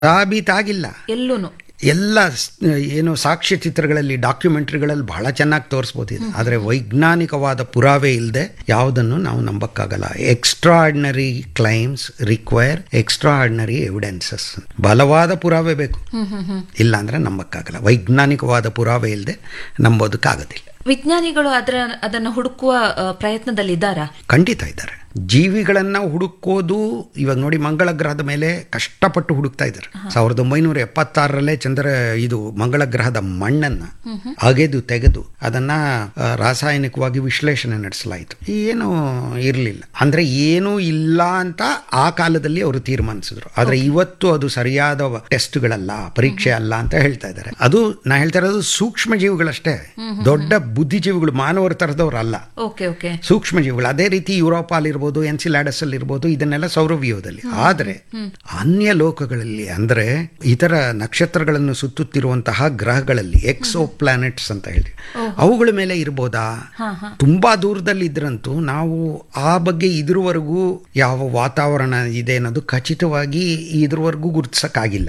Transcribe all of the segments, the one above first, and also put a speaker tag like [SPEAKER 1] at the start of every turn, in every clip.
[SPEAKER 1] ಸಾಬೀತಾಗಿಲ್ಲ
[SPEAKER 2] ಎಲ್ಲೂನು
[SPEAKER 1] ಎಲ್ಲ ಸ್- ಏನು ಸಾಕ್ಷ್ಯ ಚಿತ್ರಗಳಲ್ಲಿ ಡಾಕ್ಯುಮೆಂಟ್ರಿಗಳಲ್ಲಿ ಬಹಳ ಚೆನ್ನಾಗಿ ತೋರಿಸ್ಬೋದು ಇದು ಆದರೆ ವೈಜ್ಞಾನಿಕವಾದ ಪುರಾವೆ ಇಲ್ಲದೆ ಯಾವುದನ್ನು ನಾವು ನಂಬಕ್ಕಾಗಲ್ಲ extraordinary claims require extraordinary evidences ಬಲವಾದ ಪುರಾವೆ ಬೇಕು ಇಲ್ಲ ಅಂದ್ರೆ ನಂಬಕ್ಕಾಗಲ್ಲ ವೈಜ್ಞಾನಿಕವಾದ ಪುರಾವೆ ಇಲ್ಲದೆ ನಂಬೋದಕ್ಕಾಗೋದಿಲ್ಲ
[SPEAKER 2] ವಿಜ್ಞಾನಿಗಳು ಅದರ ಅದನ್ನ ಹುಡುಕುವ ಆ, ಪ್ರಯತ್ನದಲ್ಲಿದ್ದಾರಾ
[SPEAKER 1] ಖಂಡಿತ ಇದ್ದಾರೆ ಜೀವಿಗಳನ್ನ ಹುಡುಕೋದು ಇವಾಗ ನೋಡಿ ಮಂಗಳ ಗ್ರಹದ ಮೇಲೆ ಕಷ್ಟಪಟ್ಟು ಹುಡುಕ್ತಾ ಇದ್ದಾರೆ ಸಾವಿರದ ಒಂಬೈನೂರ ಎಪ್ಪತ್ತಾರರಲ್ಲೇ ಚಂದ್ರ ಇದು ಮಂಗಳ ಗ್ರಹದ ಮಣ್ಣನ್ನ ಅಗೆದು ತೆಗೆದು ಅದನ್ನ ಆ, ರಾಸಾಯನಿಕವಾಗಿ ವಿಶ್ಲೇಷಣೆ ನಡೆಸಲಾಯಿತು ಏನು ಇರಲಿಲ್ಲ ಅಂದ್ರೆ ಏನೂ ಇಲ್ಲ ಅಂತ ಆ ಕಾಲದಲ್ಲಿ ಅವರು ತೀರ್ಮಾನಿಸಿದ್ರು ಆದ್ರೆ ಇವತ್ತು ಅದು ಸರಿಯಾದ ಟೆಸ್ಟ್ಗಳಲ್ಲ ಪರೀಕ್ಷೆ ಅಲ್ಲ ಅಂತ ಹೇಳ್ತಾ ಇದ್ದಾರೆ ಅದು ನಾ ಹೇಳ್ತಾ ಇರೋದು ಸೂಕ್ಷ್ಮ ಜೀವಿಗಳಷ್ಟೇ ದೊಡ್ಡ ಬುದ್ಧಿಜೀವಿಗಳು ಮಾನವರ ತರದವ್ರು ಅಲ್ಲ
[SPEAKER 2] ಓಕೆ ಓಕೆ
[SPEAKER 1] ಸೂಕ್ಷ್ಮ ಜೀವಿಗಳು ಅದೇ ರೀತಿ ಯುರೋಪ್ ಇರ್ಬೋದು ಎನ್ಸಿಲಾಡಸ್ ಅಲ್ಲಿ ಇರ್ಬೋದು ಇದನ್ನೆಲ್ಲ ಸೌರವ್ಯೂಹದಲ್ಲಿ ಆದರೆ ಅನ್ಯ ಲೋಕಗಳಲ್ಲಿ ಅಂದ್ರೆ ಇತರ ನಕ್ಷತ್ರಗಳನ್ನು ಸುತ್ತುತ್ತಿರುವಂತಹ ಗ್ರಹಗಳಲ್ಲಿ ಎಕ್ಸೋ ಪ್ಲಾನೆಟ್ಸ್ ಅಂತ ಹೇಳಿ ಅವುಗಳ ಮೇಲೆ ಇರ್ಬೋದಾ ತುಂಬಾ ದೂರದಲ್ಲಿ ಇದ್ರಂತೂ ನಾವು ಆ ಬಗ್ಗೆ ಇದ್ರವರೆಗೂ ಯಾವ ವಾತಾವರಣ ಇದೆ ಅನ್ನೋದು ಖಚಿತವಾಗಿ ಇದ್ರವರೆಗೂ ಗುರುತಿಸಕ್ಕಾಗಿಲ್ಲ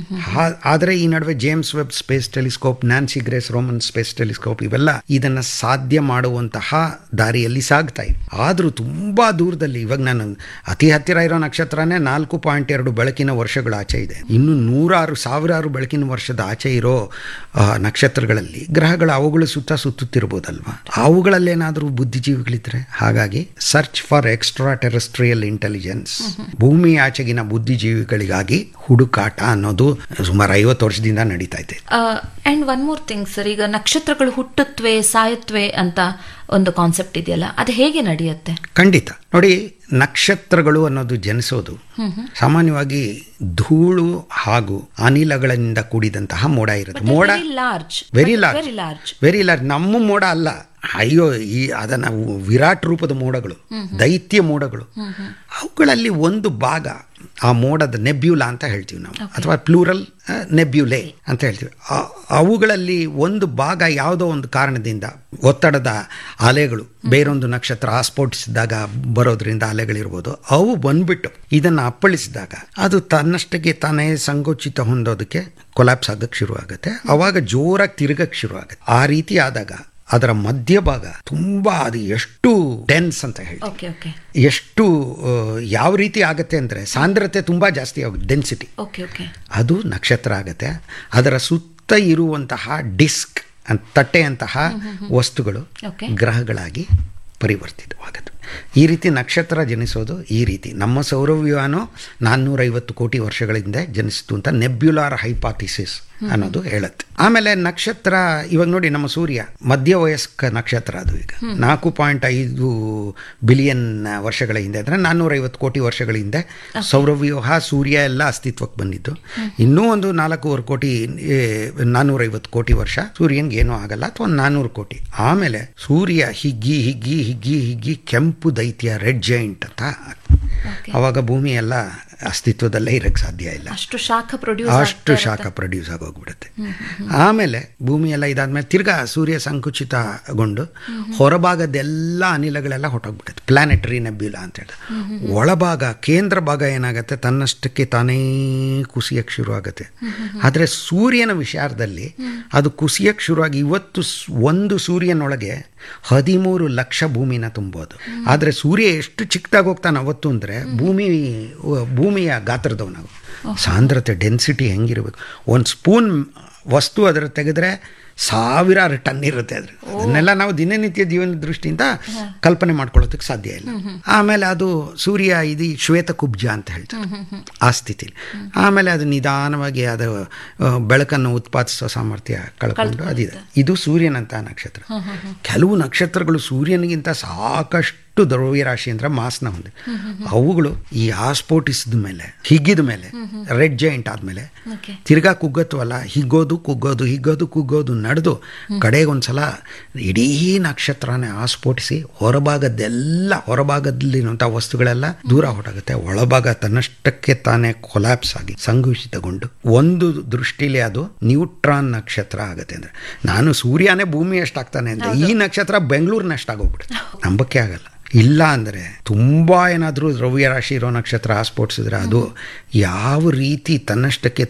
[SPEAKER 1] ಆ- ಆದ್ರೆ ಈ ನಡುವೆ James Webb space telescope Nancy Grace Roman space telescope ಇವೆಲ್ಲ ಇದನ್ನ ಸಾಧ್ಯ ಮಾಡುವಂತಹ ದಾರಿಯಲ್ಲಿ ಸಾಗ್ತಾ ಇವೆ ಆದ್ರೂ ತುಂಬಾ ದೂರದಲ್ಲಿ ಇವಾಗ ನಾನು ಅತಿ ಹತ್ತಿರ ಇರೋ ನಕ್ಷತ್ರನೇ ನಾಲ್ಕು ಪಾಯಿಂಟ್ ಎರಡು ಬೆಳಕಿನ ವರ್ಷಗಳ ಆಚೆ ಇದೆ ಇನ್ನು ನೂರಾರು ಸಾವಿರಾರು ಬೆಳಕಿನ ವರ್ಷದ ಆಚೆ ಇರೋ ಆ, ನಕ್ಷತ್ರಗಳಲ್ಲಿ ಗ್ರಹಗಳು ಅವುಗಳ ಸುತ್ತ ಸುತ್ತುತ್ತಿರ್ಬೋದಲ್ವಾ ಅವುಗಳಲ್ಲೇನಾದರೂ ಬುದ್ಧಿಜೀವಿಗಳಿದ್ರೆ ಹಾಗಾಗಿ search for extraterrestrial intelligence ಭೂಮಿ ಆಚೆಗಿನ ಬುದ್ಧಿಜೀವಿಗಳಿಗಾಗಿ ಹುಡುಕಾಟ ಅನ್ನೋದು ಸುಮಾರು ಐವತ್ತು ವರ್ಷದಿಂದ ನಡೀತಾ ಇದೆ
[SPEAKER 2] and one more thing sir ಈಗ ನಕ್ಷತ್ರಗಳು ಹುಟ್ಟುತ್ತವೆ ಸಾಯುತ್ತವೆ ಅಂತ ಒಂದು ಕಾನ್ಸೆಪ್ಟ್ ಇದೆಯಲ್ಲ ಅದು ಹೇಗೆ ನಡೆಯುತ್ತೆ
[SPEAKER 1] ಖಂಡಿತ ನೋಡಿ ನಕ್ಷತ್ರಗಳು ಅನ್ನೋದು ಜನಿಸೋದು ಸಾಮಾನ್ಯವಾಗಿ ಧೂಳು ಹಾಗೂ ಅನಿಲಗಳಿಂದ ಕೂಡಿದಂತಹ ಮೋಡ ಇರುತ್ತೆ ಮೋಡ
[SPEAKER 2] large
[SPEAKER 1] very large
[SPEAKER 2] very large
[SPEAKER 1] very large ನಮ್ಮ ಮೋಡ ಅಲ್ಲ ಅಯ್ಯೋ ಈ ಅದನ್ನ ವಿರಾಟ್ ರೂಪದ ಮೋಡಗಳು ದೈತ್ಯ ಮೋಡಗಳು ಅವುಗಳಲ್ಲಿ ಒಂದು ಭಾಗ ಆ ಮೋಡದ ನೆಬ್ಯುಲಾ ಅಂತ ಹೇಳ್ತೀವಿ ನಾವು ಅಥವಾ ಪ್ಲೂರಲ್ ನೆಬ್ಯುಲೆ ಅಂತ ಹೇಳ್ತೀವಿ ಆ- ಅವುಗಳಲ್ಲಿ ಒಂದು ಭಾಗ ಯಾವುದೋ ಒಂದು ಕಾರಣದಿಂದ ಒತ್ತಡದ ಅಲೆಗಳು ಬೇರೊಂದು ನಕ್ಷತ್ರ ಆಸ್ಫೋಟಿಸಿದಾಗ ಬರೋದ್ರಿಂದ ಅಲೆಗಳಿರ್ಬೋದು ಅವು ಬಂದ್ಬಿಟ್ಟು ಇದನ್ನು ಅಪ್ಪಳಿಸಿದಾಗ ಅದು ತನ್ನಷ್ಟಕ್ಕೆ ತಾನೇ ಸಂಕೋಚಿತ ಹೊಂದೋದಕ್ಕೆ ಕೊಲಾಪ್ಸ್ ಆಗಕ್ಕೆ ಶುರು ಆಗುತ್ತೆ ಅವಾಗ ಜೋರಾಗಿ ತಿರುಗಕ್ಕೆ ಶುರು ಆಗುತ್ತೆ ಆ ರೀತಿ ಆದಾಗ ಅದರ ಮಧ್ಯಭಾಗ ತುಂಬಾ ಅದು ಎಷ್ಟು ಡೆನ್ಸ್ ಅಂತ ಹೇಳಿ
[SPEAKER 2] ಓಕೆ ಓಕೆ
[SPEAKER 1] ಎಷ್ಟು ಆ, ಯಾವ ರೀತಿ ಆಗುತ್ತೆ ಅಂದರೆ ಸಾಂದ್ರತೆ ತುಂಬ ಜಾಸ್ತಿ ಆಗುತ್ತೆ ಡೆನ್ಸಿಟಿ
[SPEAKER 2] ಓಕೆ ಓಕೆ
[SPEAKER 1] ಅದು ನಕ್ಷತ್ರ ಆಗುತ್ತೆ ಅದರ ಸುತ್ತ ಇರುವಂತಹ ಡಿಸ್ಕ್ ಅಂತ ತಟ್ಟೆಯಂತಹ ವಸ್ತುಗಳು
[SPEAKER 2] Okay.
[SPEAKER 1] ಗ್ರಹಗಳಾಗಿ ಪರಿವರ್ತಿತವಾಗುತ್ತೆ ಈ ರೀತಿ ನಕ್ಷತ್ರ ಜನಿಸೋದು ಈ ರೀತಿ ನಮ್ಮ ಸೌರವ್ಯೂಹನೂ ನಾನ್ನೂರೈವತ್ತು ಕೋಟಿ ವರ್ಷಗಳ ಹಿಂದೆ ಜನಿಸಿತು ಅಂತ ನೆಬ್ಯುಲಾರ್ ಹೈಪಾಥಿಸಿಸ್ ಅನ್ನೋದು ಹೇಳುತ್ತೆ ಆಮೇಲೆ ನಕ್ಷತ್ರ ಇವಾಗ ನೋಡಿ ನಮ್ಮ ಸೂರ್ಯ ಮಧ್ಯವಯಸ್ಕ ನಕ್ಷತ್ರ ಅದು ಈಗ ನಾಲ್ಕು ಪಾಯಿಂಟ್ ಐದು ಬಿಲಿಯನ್ ವರ್ಷಗಳ ಹಿಂದೆ ಅಂದರೆ ನಾನ್ನೂರೈವತ್ತು ಕೋಟಿ ವರ್ಷಗಳ ಹಿಂದೆ ಸೌರವ್ಯೂಹ ಸೂರ್ಯ ಎಲ್ಲ ಅಸ್ತಿತ್ವಕ್ಕೆ ಬಂದಿದ್ದು ಇನ್ನೂ ಒಂದು ನಾಲ್ಕೂವರೆ ಕೋಟಿ ಏ, ನಾನ್ನೂರೈವತ್ತು ಕೋಟಿ ವರ್ಷ ಸೂರ್ಯನ್ಗೆ ಏನೂ ಆಗಲ್ಲ ಅಥವಾ ಒಂದು ನಾನ್ನೂರು ಕೋಟಿ ಆಮೇಲೆ ಸೂರ್ಯ ಹಿಗ್ಗಿ ಹಿಗ್ಗಿ ಹಿಗ್ಗಿ ಹಿಗ್ಗಿ ಕೆಂಪು ದೈತ್ಯ ರೆಡ್ ಜೈಂಟ್ ಅಂತ ಅವಾಗ ಭೂಮಿ ಎಲ್ಲ ಅಸ್ತಿತ್ವದಲ್ಲೇ ಇರಕ್ಕೆ ಸಾಧ್ಯ ಇಲ್ಲ
[SPEAKER 2] ಅಷ್ಟು ಶಾಖ ಪ್ರೊಡ್ಯೂಸ್
[SPEAKER 1] ಅಷ್ಟು ಶಾಖ ಪ್ರೊಡ್ಯೂಸ್ ಆಗೋಗ್ಬಿಡುತ್ತೆ ಆಮೇಲೆ ಭೂಮಿ ಎಲ್ಲ ಇದಾದ್ಮೇಲೆ ತಿರ್ಗಾ ಸೂರ್ಯ ಸಂಕುಚಿತಗೊಂಡು ಹೊರಭಾಗದೆಲ್ಲ ಅನಿಲಗಳೆಲ್ಲ ಹೊಟ್ಟೋಗ್ಬಿಡುತ್ತೆ ಪ್ಲಾನೆಟರಿ ನೆಬ್ಯುಲಾ ಅಂತ ಹೇಳಿ ಒಳಭಾಗ ಕೇಂದ್ರ ಭಾಗ ಏನಾಗುತ್ತೆ ತನ್ನಷ್ಟಕ್ಕೆ ತಾನೇ ಕುಸಿಯಕ್ಕೆ ಶುರು ಆಗುತ್ತೆ ಆದರೆ ಸೂರ್ಯನ ವಿಚಾರದಲ್ಲಿ ಅದು ಕುಸಿಯಕ್ಕೆ ಶುರುವಾಗಿ ಇವತ್ತು ಸ್- ಒಂದು ಸೂರ್ಯನೊಳಗೆ ಹದಿಮೂರು ಲಕ್ಷ ಭೂಮಿನ ತುಂಬೋದು ಆದರೆ ಸೂರ್ಯ ಎಷ್ಟು ಚಿಕ್ಕದಾಗಿ ಹೋಗ್ತಾನೆ ಅವತ್ತು ಅಂದರೆ ಭೂಮಿ ಭೂಮಿಯ ಗಾತ್ರದವನಾಗು ಸಾಂದ್ರತೆ ಡೆನ್ಸಿಟಿ ಹೆಂಗಿರಬೇಕು ಒಂದು ಸ್ಪೂನ್ ವಸ್ತು ಅದರ ತೆಗೆದ್ರೆ ಸಾವಿರಾರು ಟನ್ ಇರುತ್ತೆ ಅದ್ರ ಅದನ್ನೆಲ್ಲ ನಾವು ದಿನನಿತ್ಯ ಜೀವನ ದೃಷ್ಟಿಯಿಂದ ಕಲ್ಪನೆ ಮಾಡ್ಕೊಳ್ಳೋದಕ್ಕೆ ಸಾಧ್ಯ ಇಲ್ಲ ಆಮೇಲೆ ಅದು ಸೂರ್ಯ ಇದು ಶ್ವೇತ ಕುಬ್ಜ ಅಂತ ಹೇಳ್ತಾರೆ ಆ ಸ್ಥಿತಿಲಿ ಆಮೇಲೆ ಅದು ನಿಧಾನವಾಗಿ ಅದು ಆ, ಬೆಳಕನ್ನು ಉತ್ಪಾದಿಸೋ ಸಾಮರ್ಥ್ಯ ಕಳ್ಕೊಂಡು ಅದಿದೆ ಇದು ಸೂರ್ಯನಂತ ನಕ್ಷತ್ರ ಕೆಲವು ನಕ್ಷತ್ರಗಳು ಸೂರ್ಯನಿಗಿಂತ ಸಾಕಷ್ಟು ದ್ರವ್ಯರಾಶಿ ಅಂದ್ರೆ ಮಾಸ್ನ ಹೊಂದಿ ಅವುಗಳು ಈ ಆಸ್ಫೋಟಿಸಿದ ಮೇಲೆ ಹಿಗ್ಗಿದ ಮೇಲೆ ರೆಡ್ ಜೈಂಟ್ ಆದ್ಮೇಲೆ
[SPEAKER 2] ಓಕೆ
[SPEAKER 1] ತಿರ್ಗಾ ಕುಗ್ಗತ್ವಲ್ಲ ಹಿಗ್ಗೋದು ಕುಗ್ಗೋದು ಹಿಗ್ಗೋದು ಕುಗ್ಗೋದು ನಡೆದು ಕಡೆಗೊಂದ್ಸಲ ಇಡೀ ನಕ್ಷತ್ರನೇ ಆಸ್ಫೋಟಿಸಿ ಹೊರಭಾಗದ್ದೆಲ್ಲ ಹೊರಭಾಗದಲ್ಲಿರುವಂಥ ವಸ್ತುಗಳೆಲ್ಲ ದೂರ ಹೊರಟಾಗುತ್ತೆ ಒಳಭಾಗ ತನ್ನಷ್ಟಕ್ಕೆ ತಾನೇ ಕೊಲಾಪ್ಸ್ ಆಗಿ ಸಂಘುಷಿತಗೊಂಡು ಒಂದು ದೃಷ್ಟಿಲಿ ಅದು ನ್ಯೂಟ್ರಾನ್ ನಕ್ಷತ್ರ ಆಗುತ್ತೆ ಅಂದ್ರೆ ನಾನು ಸೂರ್ಯನೇ ಭೂಮಿ ಎಷ್ಟಾಗ್ತಾನೆ ಅಂದ್ರೆ ಈ ನಕ್ಷತ್ರ ಬೆಂಗಳೂರಿನಷ್ಟಾಗೋಗ್ಬಿಡುತ್ತೆ ನಂಬಕ್ಕೆ ಆಗಲ್ಲ ಇಲ್ಲ ಅಂದರೆ ತುಂಬ ಏನಾದರೂ ದ್ರವ್ಯ ರಾಶಿ ಇರೋ ನಕ್ಷತ್ರ ಸ್ಫೋಟಿಸಿದ್ರೆ ಅದು ಯಾವ ರೀತಿ ತನ್ನಷ್ಟಕ್ಕೆ